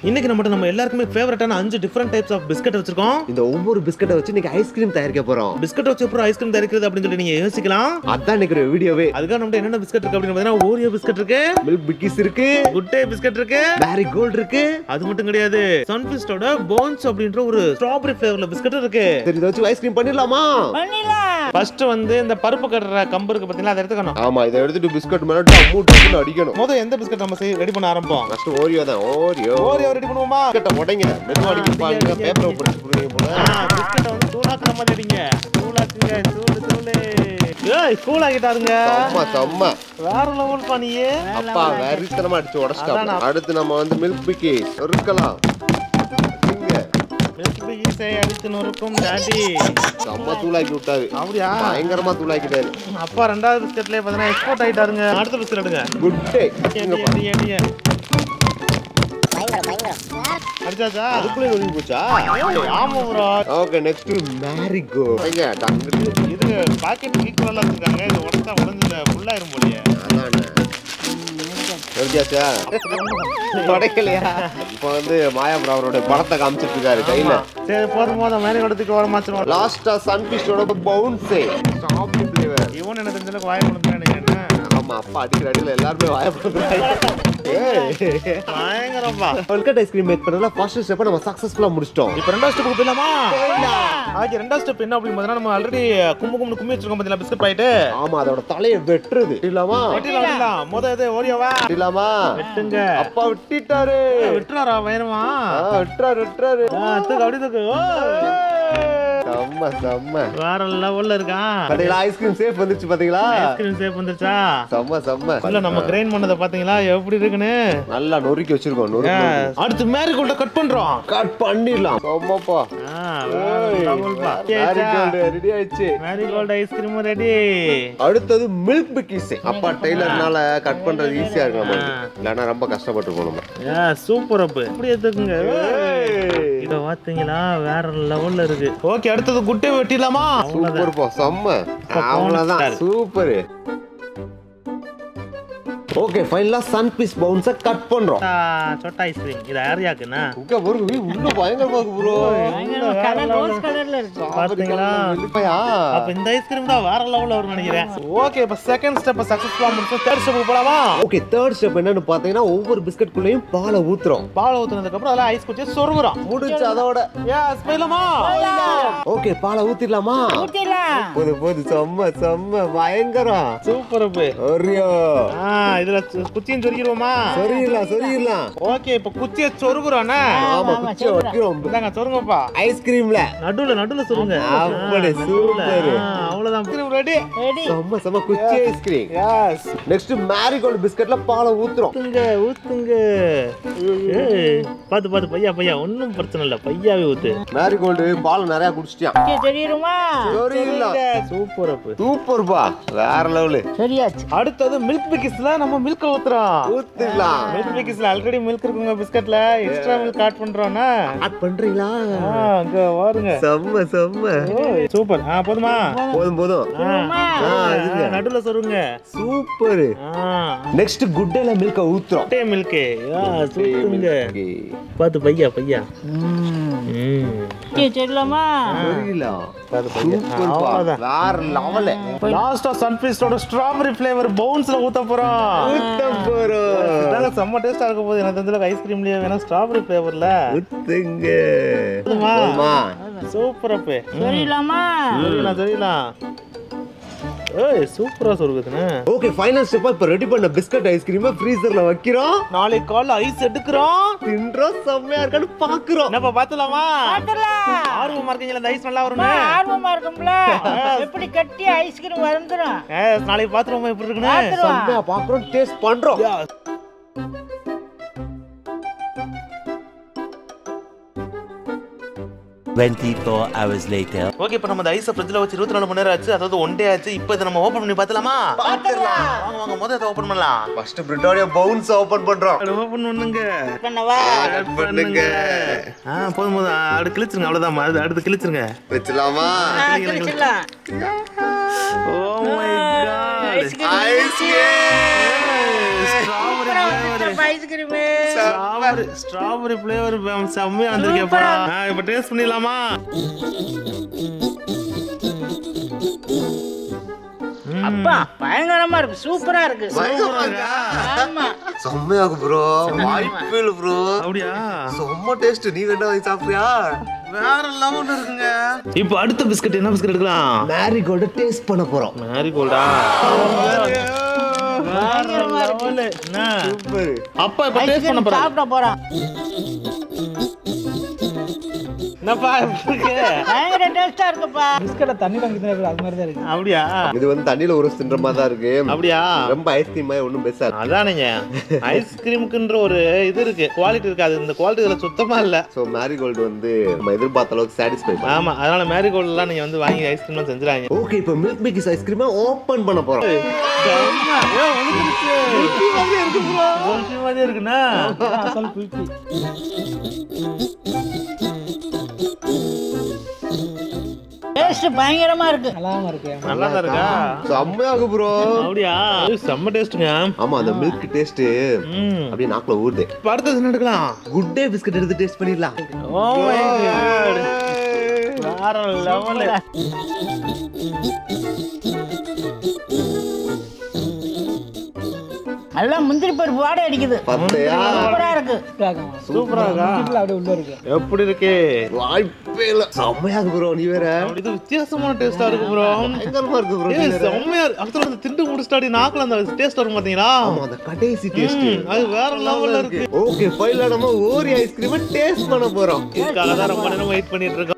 இன்னைக்கு நம்மகிட்ட நம்ம எல்லாருக்குமே ஃபேவரட்டான அஞ்சு டிஃப்ரெண்ட் டைப்ஸ் ஆஃப் பிஸ்கட் வச்சிருக்கோம் இந்த ஒவ்வொரு பிஸ்கட்டை வச்சு இன்னைக்கு ஐஸ்கிரீம் தயாரிக்க போறோம் பிஸ்கட் வச்சு அப்புறம் ஐஸ்கிரீம் தயாரிக்கிறது அப்படின்னு சொல்லி நீங்க யோசிக்கலாம் அதான் இன்னைக்கு ஒரு வீடியோவே அதுக்காக நம்மகிட்ட என்னென்ன பிஸ்கட் இருக்கு அப்படின்னு பார்த்தீங்கன்னா ஓரியோ பிஸ்கட் இருக்கு மில்க் பிக்கிஸ் இருக்கு குட் டே பிஸ்கட் இருக்கு மேரி கோல்ட் இருக்கு அது மட்டும் கிடையாது சன்ஃபிஸ்டோட போன்ஸ் அப்படின்ற ஒரு ஸ்ட்ராபெரி ஃபிளேவர்ல பிஸ்கட் இருக்கு சரி இதை வச்சு ஐஸ்கிரீம் பண்ணிடலாமா ஃபர்ஸ்ட் வந்து இந்த பருப்பு கட்டுற கம்பு இருக்கு பாத்தீங்களா அதை எடுத்துக்கணும் ஆமா இதை எடுத்துட்டு பிஸ்கட் மேல டம்மு டம்முன்னு அடிக்கணும் முதல் எந்த பிஸ்கட் நம்ம ரெடி பண்ண ஆரம்பிப்போம் ஃபர்ஸ்ட் ஓரியோ தான் ஓரியோ ஓரியோ ரெடி பண்ணுவோமா பிஸ்கட்டை உடைங்க மெதுவா அடிக்க பாருங்க அடி, பேப்பரை அடி. பிடிச்சி புரியுங்க போல பிஸ்கட்டை வந்து தூளாக்குற மாதிரி அடிங்க தூளாக்குங்க தூளு தூளு ஏய் தூளாக்கிட்டாருங்க செம்ம செம்ம வேற லெவல் பண்ணியே அப்பா வெறித்தனமா அடிச்சு உடச்சிட்டாங்க அதான் அடுத்து நம்ம வந்து மில்க் பிக்கிஸ் இருக்கலாம் இங்க மில்க் பிகிஸை அடித்து நொறுக்கும் டாடி செம்ம தூளாக்கி விட்டாரு அப்படியா பயங்கரமா தூளாக்கிட்டாரு அப்பா ரெண்டாவது பிஸ்கட்லயே பார்த்தீங்கன்னா எக்ஸ்போர்ட் ஆயிட்டாருங்க அடுத்த பிஸ்கட் எடுங்க குட் டே அடி, அடி, அடி. அடிச்சாச்சா அதுக்குள்ளே நொறுங்கி போச்சா ஏய், ஆமா ப்ரோ ஓகே நெக்ஸ்ட் மேரிகோ ஐயா டங்கு இது பாக்கெட் ஈக்குவலா வச்சிருக்காங்க இது உடச்சா உடஞ்சு ஃபுல்லாயிரும் போலியே அதானே நொறுக்கியாச்சா உடைக்கலையா இப்போ வந்து மாயாபுரம் அவரோட படத்தை காமிச்சிட்டு இருக்காரு கையில சரி போதும் போதும் மேலே கொடுத்துக்கு வர மாச்சிரும் லாஸ்டா சன்ஃபிஷோட பவுன்ஸே ஸ்ட்ராபெரி ஃப்ளேவர் இவன் எனக்கு தெரிஞ்ச அளவுக்கு வாய கொடுத்து நினைக்கிறேன் ஆமா அப்பா அடிக்கிற அடியில எல்லாருமே வாயப்படுறாங்க பயங்கரப்பா வெல்கட் ஐஸ்கிரீம் மேக் பண்ணல ஃபர்ஸ்ட் ஸ்டெப்பை நம்ம சக்சஸ்ஃபுல்லா முடிச்சிட்டோம் இப்போ ரெண்டாவது ஸ்டெப் போயிடலாமா ஆகி ரெண்டாவது ஸ்டெப் என்ன அப்படின்னு பார்த்தீங்கன்னா நம்ம ஆல்ரெடி கும்பு கும்பு கும்மி வச்சிருக்கோம் பார்த்தீங்களா பிஸ்கட் பாயிட்டு ஆமா அதோட தலையை வெட்டுறது இல்லாமா வெட்டிடலாம் வெட்டிடலாம் முத இது ஓரியோவா இல்லாமா வெட்டுங்க அப்பா விட்டுட்டாரு விட்டுறாரா பயணமா ஆ, வெட்டுறாரு வெட்டுறாரு தூக்கு அப்படி தூக்கு ஓ! செம்ம செம்ம வேற லெவல்ல இருக்கான் பாத்தீங்களா ஐஸ்கிரீம் சேஃப் வந்துச்சு பாத்தீங்களா ஐஸ்கிரீம் சேஃப் வந்துருச்சா செம்ம செம்ம இல்ல நம்ம கிரைண்ட் பண்ணதை பாத்தீங்களா எப்படி இருக்குன்னு நல்லா நொறுக்கி வச்சிருக்கோம் நொறுக்கி அடுத்து மேரி கோல்ட கட் பண்றோம் கட் பண்ணிடலாம் செம்மப்பா ரெடி ஆயிடுச்சு மேரி கோல்ட் ஐஸ்கிரீம் ரெடி அடுத்தது மில்க் பிக்கிஸ் அப்பா டெய்லர்னால கட் பண்றது ஈஸியா இருக்கு நமக்கு இல்லைன்னா ரொம்ப கஷ்டப்பட்டு போகணும் சூப்பர் அப் இப்படி எடுத்துக்குங்க இத பாத்தீங்களா வேற லெவல்ல இருக்கு ஓகே அடுத்தது குட்டை வெட்டிடலாமா சூப்பர் பா செம்ம அவ்வளவுதான் சூப்பர் ஓகே ஃபைனலா சன் பீஸ் பவுன்ஸ கட் பண்றோம் சொட்டா ஐஸ்கிரீம் இது யாரியாக்குண்ணா இங்க பாருங்க உள்ள பயங்கரமா இருக்கு ப்ரோ பாத்தீங்களா அப்ப இந்த ஐஸ்கிரீம் தான் வேற லெவல்ல வரும்னு நினைக்கிறேன் ஓகே இப்ப செகண்ட் ஸ்டெப் சக்சஸ்ஃபுல்லா முடிச்சு தேர்ட் ஸ்டெப் போலாமா ஓகே தேர்ட் ஸ்டெப் என்னன்னு பாத்தீங்கன்னா ஒவ்வொரு பிஸ்கட் குள்ளேயும் பாலை ஊத்துறோம் பால் ஊத்துனதுக்கு அப்புறம் அதெல்லாம் ஐஸ் குச்சி சொருகுறோம் முடிச்சு அதோட எஸ் போயிடலாமா ஓகே பாலை ஊத்திடலாமா போது போது செம்ம செம்ம பயங்கரம் சூப்பர் அப் ஒரியோ ஆ இதுல சு- குச்சியும் சொருகிடுவோமா சொரியிடலாம் சொரியிடலாம் ஓகே இப்ப குச்சியை சொருகுறோம்னா ஆமா குச்சி வைக்கிறோம் இந்தாங்க சொருங்கப்பா ஐஸ்கிரீம்ல நடுவுல நடுவுல சொல்லுங்க அப்படி சூப்பர் அவ்வளவுதான் ரெடி செம்ம செம்ம குச்சி ஐஸ்கிரீம் எஸ் நெக்ஸ்ட் மேரிகோல்டு பிஸ்கட்ல பாலை ஊத்துறோம் ஊத்துங்க ஊத்துங்க ஏய், பாத்து பாத்து பையா பையா ஒன்றும் பிரச்சனை இல்ல பையாவே ஊத்து மேரிகோல்டு பால் நிறைய குடிச்சிட்டியான் சொரியிடலாம் சூப்பர் அப்பு சூப்பர்ப்பா வேற லெவலு அடுத்தது மில்க் பிக்கிஸ்ல நம்ம மில்க் ஊத்துறோம் ஊத்திடலாம் மில்க் பிக்கிஸ்ல ஆல்ரெடி மில்க் இருக்குங்க பிஸ்கட்ல எக்ஸ்ட்ரா மில்க் ஆட் பண்றோம்னா ஆட் பண்றீங்களா ஆ, அங்க வாருங்க செம்ம செம்ம சூப்பர் ஆ போதுமா போதும் போதும் ஆ, இதுங்க. நடுவுல சொல்லுங்க சூப்பர் நெக்ஸ்ட் குட்டேல மில்க ஊத்துறோம் டே மில்க் சூப்பருங்க பாத்து பையா பையா ம். சொரியிடலாம் பாத்து பையா சூப்பர்ப்பா அவ்வளவுதான் வேற லெவலு லாஸ்டா சன்ஃபீஸ்டோட ஸ்ட்ராபெரி ஃப்ளேவர் பவுன்ஸ்ல ஊத்த போறோம் ஊத்த போறோம் இதாங்க செம்ம டேஸ்டா இருக்க போகுது எனக்கு தெரிஞ்ச ஐஸ்கிரீம்லயே வேணா ஸ்ட்ராபெரி ஃப்ளேவர்ல ஊத்துங்க போதுமா? போதுமா? சூப்பர் அப்பே சரிலாம் சரிலாம் ஏய் சூப்பரா சொருகுதுண்ணே ஓகே ஃபைனல் ஸ்டெப்பா இப்ப ரெடி பண்ண பிஸ்கட் ஐஸ்கிரீமை ஃப்ரீசர்ல வைக்கிறோம் நாளைக்கு காலைல ஐஸ் எடுக்கிறோம் தின்றோம் செம்மையா இருக்கான்னு பாக்குறோம் என்னப்பா பாத்துலாமா ஆர்வமா இருக்கீங்களா இந்த ஐஸ் நல்லா வரும்னு ஆர்வமா இருக்கும்ல எப்படி கட்டி ஐஸ்கிரீம் வந்துடும் ஏய், நாளைக்கு பாத்துருவோமா எப்படி இருக்குன்னு செம்மையா பாக்குறோம் டேஸ்ட் பண்றோம் Twenty-four hours later. ஓகே இப்போ நம்ம இந்த ஐஸை ஃப்ரிட்ஜில் வச்சு இருபத்தி நாலு மணி நேரம் ஆச்சு அதாவது ஒன் டே ஆச்சு இப்போ இதை நம்ம ஓப்பன் பண்ணி பார்த்தலாமா பாத்துடலாம் வாங்க வாங்க முதல்ல இதை ஓப்பன் பண்ணலாம் ஃபர்ஸ்ட் பிரிட்டானியா பவுன்ஸ் ஓபன் பண்றோம் ஓப்பன் பண்ணுங்க பண்ணவா Cut பண்ணுங்க ஆ போதும் போதும் அடுத்து கிழிச்சிருங்க அவ்வளோதான் அடுத்து அடுத்து கிழிச்சிருங்க வச்சலாமா கிழிச்சிடலாம் oh my god ice cream strawberry ice cream strawberry strawberry flavour செம்மையா வந்திருக்கேப்பா நான் இப்போ டேஸ்ட் பண்ணிடலாமா அப்பா பயங்கரமா இருக்கு சூப்பரா இருக்கு ஆமா செம்மையாகும் ப்ரோ வாய்ப்பே இல்லை ப்ரோ அப்படியா செம்ம டேஸ்ட் நீ வேணா வாங்கி சாப்பிடுறியா வேற லெவல் இருக்குங்க இப்போ அடுத்த பிஸ்கட் என்ன பிஸ்கட் எடுக்கலாம் மேரிகோல்டு டேஸ்ட் பண்ண போறோம் மேரி கோல்டா வேற level. என்ன சூப்பர் அப்பா இப்போ டேஸ்ட் பண்ண ஐஸ்கிரீம் போறோம் சாப்பிட போறோம் என்னப்பா எப்படி இருக்கு பயங்கர டேஸ்டா இருக்குப்பா பிஸ்கட்டை தண்ணியில் குடிக்கிற அது மாதிரி தான் இருக்கு அப்படியா இது வந்து தண்ணியில ஒரு தின்ற மாதிரி தான் இருக்கு அப்படியா ரொம்ப ஐஸ்கிரீம் மாதிரி ஒன்றும் பெருசா அதானுங்க ஐஸ்கிரீமுக்குன்ற ஒரு இது இருக்கு குவாலிட்டி இருக்காது இந்த குவாலிட்டி இதுல சுத்தமா இல்ல ஸோ மேரிகோல்டு வந்து நம்ம எதிர்பார்த்த அளவுக்கு சாட்டிஸ்ஃபை ஆமா அதனால மேரிகோல்ட்லாம் நீங்க வந்து வாங்கி ஐஸ்கிரீம் செஞ்சுறாங்க ஓகே இப்போ மில்க் பிக்கிஸ் ஐஸ்கிரீமை ஓப்பன் பண்ண போறோம் மாதிரி இருக்குண்ணா அசல் குல்பி டேஸ்ட் பயங்கரமா இருக்கு நல்லாம இருக்கு நல்லா தான் இருக்கா செம்மையாகு ப்ரோ அப்படியா இது செம்ம டேஸ்ட்டுங்க ஆமா அந்த மில்க் டேஸ்ட் ம் அப்படியே நாக்குல ஊறுது இப்போ அடுத்தது என்ன எடுக்கலாம் குட் டே பிஸ்கட் எடுத்து டேஸ்ட் பண்ணிடலாம் ஓ மை காட் வேற லெவல் நல்லா முந்திரி பருப்பு வாடை அடிக்குது பத்தையா சூப்பரா இருக்கு சூப்பரா இருக்கா வீட்டில் அப்படியே உள்ள இருக்கு எப்படி இருக்கு வாய்ப்பே இல்ல செம்மையாகு ப்ரோ நீ வேற இது வித்தியாசமான டேஸ்டா இருக்கு ப்ரோ பயங்கரமா இருக்கு ப்ரோ ஏய் செம்மையா இருக்கு actually அந்த திண்டு முடிச்சிட்டாடி நாக்குல அந்த டேஸ்ட் வரும் பாத்தீங்களா ஆமா அந்த கடைசி டேஸ்ட் ம், அது வேற லெவல்ல இருக்கு ஓகே ஃபைனலா நம்ம ஓரி ஐஸ்கிரீமை டேஸ்ட் பண்ண போறோம் இதுக்காக தான் ரொம்ப நேரம் வெயிட் பண்ணிட்டு இருக்கோம்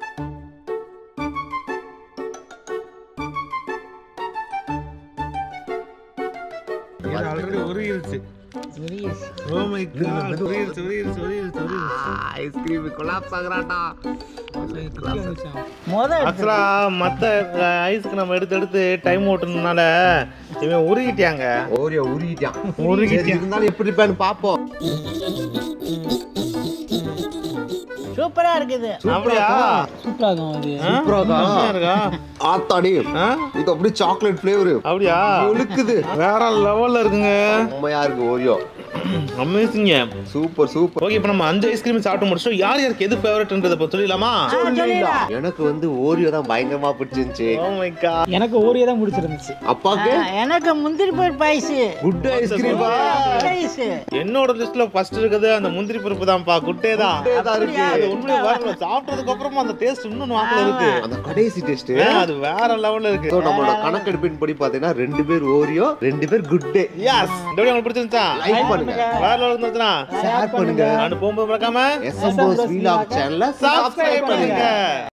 ஆல்ரெடி உருகிருச்சு ஓ மை காட் உருகிருச்சு உருகிருச்சு உருகிருச்சு உருகிருச்சு ஐஸ்கிரீம் கொலாப்ஸ் ஆகுறாடா முத ஆக்சுவலா மத்த ஐஸ்க்கு நம்ம எடுத்து எடுத்து டைம் ஓட்டுனதுனால இவன் உருகிட்டாங்க ஓரியோ உருகிட்டான் உருகிட்டான். சரி, இருந்தாலும் எப்படி இருப்பான்னு பாப்போம் சூப்பரா இருக்குது அப்படியா சூப்பராகும் அது ஆ? செம்மையா இருக்கா ஆத்தாடி ஆ? இது அப்படியே சாக்லேட் ஃபிளேவர் அப்படியா ஒழுக்குது வேற லெவல்ல இருக்குங்க செம்மையா இருக்கு ஓரியோ அமேசிங்க சூப்பர் சூப்பர் ஓகே இப்போ நம்ம அஞ்சு ஐஸ்கிரீம் சாப்பிட்டு முடிச்சோம் யார் யாருக்கு எது ஃபேவரட்ன்றத பத்தி சொல்லிடலாமா சொல்லிடலாம் எனக்கு வந்து ஓரியோ தான் பயங்கரமா பிடிச்சிருந்துச்சு ஓ மை காட் எனக்கு ஓரியே தான் பிடிச்சிருந்துச்சு அப்பாக்கு எனக்கு முந்திரி பருப்பு ஐஸ் குட் ஐஸ்கிரீமா ஐஸ் என்னோட லிஸ்ட்ல ஃபர்ஸ்ட் இருக்குது அந்த முந்திரி பருப்பு தான்ப்பா குட்டே தான் தான் இருக்கு அது உண்மையை வரல சாப்பிட்டதுக்கு அப்புறமா அந்த டேஸ்ட் இன்னும் நாக்குல இருக்கு அந்த கடைசி டேஸ்ட் ஆ, அது வேற லெவல்ல இருக்கு ஸோ நம்மளோட கணக்கெடுப்பின் படி பாத்தீங்கன்னா ரெண்டு பேர் ஓரியோ ரெண்டு பேர் குட் டே எஸ் இந்த வீடியோ உங்களுக்கு பிடிச்சிருந்துச்சா லைக் பண்ணுங்க வேற லெவல் இருந்துச்சுன்னா ஷேர் பண்ணுங்க நான் போகும்போது மறக்காம எஸ்எம்ஓஸ் வீலாக் சேனலை சப்ஸ்கிரைப் பண்ணுங்க